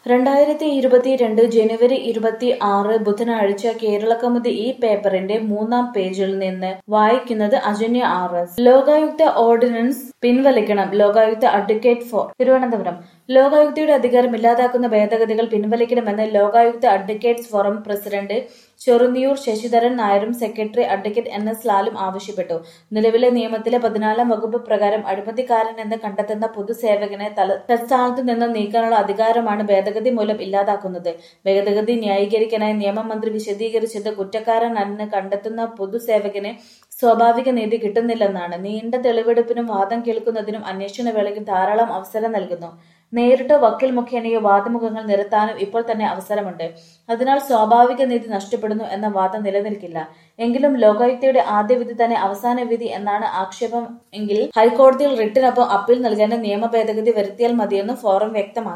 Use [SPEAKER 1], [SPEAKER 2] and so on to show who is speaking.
[SPEAKER 1] രണ്ടായിരത്തി ഇരുപത്തിരണ്ട് ജനുവരി ഇരുപത്തി ആറ് ബുധനാഴ്ച കേരളകൗമുദി ഈ പേപ്പറിന്റെ മൂന്നാം പേജിൽ നിന്ന് വായിക്കുന്നത് Ajanya R S Lokayukta ordinance പിൻവലിക്കണം ലോകായുക്ത അഡ്വക്കേറ്റ് ഫോർ തിരുവനന്തപുരം ലോകായുക്തയുടെ അധികാരം ഇല്ലാതാക്കുന്ന ഭേദഗതികൾ പിൻവലിക്കണമെന്ന് Lokayukta advocates forum president Chorunniyoor Sasidharan നായരും സെക്രട്ടറി അഡ്വക്കേറ്റ് എൻ എസ് ലാലും ആവശ്യപ്പെട്ടു നിലവിലെ നിയമത്തിലെ പതിനാലാം വകുപ്പ് പ്രകാരം അഴിമതിക്കാരൻ എന്ന് കണ്ടെത്തുന്ന പൊതുസേവകനെ തല തസ്ഥാനത്ത് നിന്ന് നീക്കാനുള്ള അധികാരമാണ് ഭേദഗതി മൂലം ഇല്ലാതാക്കുന്നത് ഭേദഗതി ന്യായീകരിക്കാനായി നിയമമന്ത്രി വിശദീകരിച്ചത് കുറ്റക്കാരനെന്ന് കണ്ടെത്തുന്ന പൊതുസേവകന് സ്വാഭാവിക നീതി കിട്ടുന്നില്ലെന്നാണ് നീണ്ട തെളിവെടുപ്പിനും വാദം കേൾക്കുന്നതിനും അന്വേഷണ വേളയ്ക്ക് ധാരാളം അവസരം നൽകുന്നു നേരിട്ടോ വക്കീൽ മുഖേനയോ വാദമുഖങ്ങൾ നിരത്താനും ഇപ്പോൾ തന്നെ അവസരമുണ്ട് അതിനാൽ സ്വാഭാവിക നീതി നഷ്ടപ്പെടുന്നു എന്ന വാദം നിലനിൽക്കില്ല എങ്കിലും ലോകായുക്തയുടെ ആദ്യ വിധി തന്നെ അവസാന വിധി എന്നാണ് ആക്ഷേപം എങ്കിൽ ഹൈക്കോടതിയിൽ റിട്ടിനൊപ്പം അപ്പീൽ നൽകാൻ നിയമ ഭേദഗതി വരുത്തിയാൽ മതിയെന്നും ഫോറം വ്യക്തമാക്കി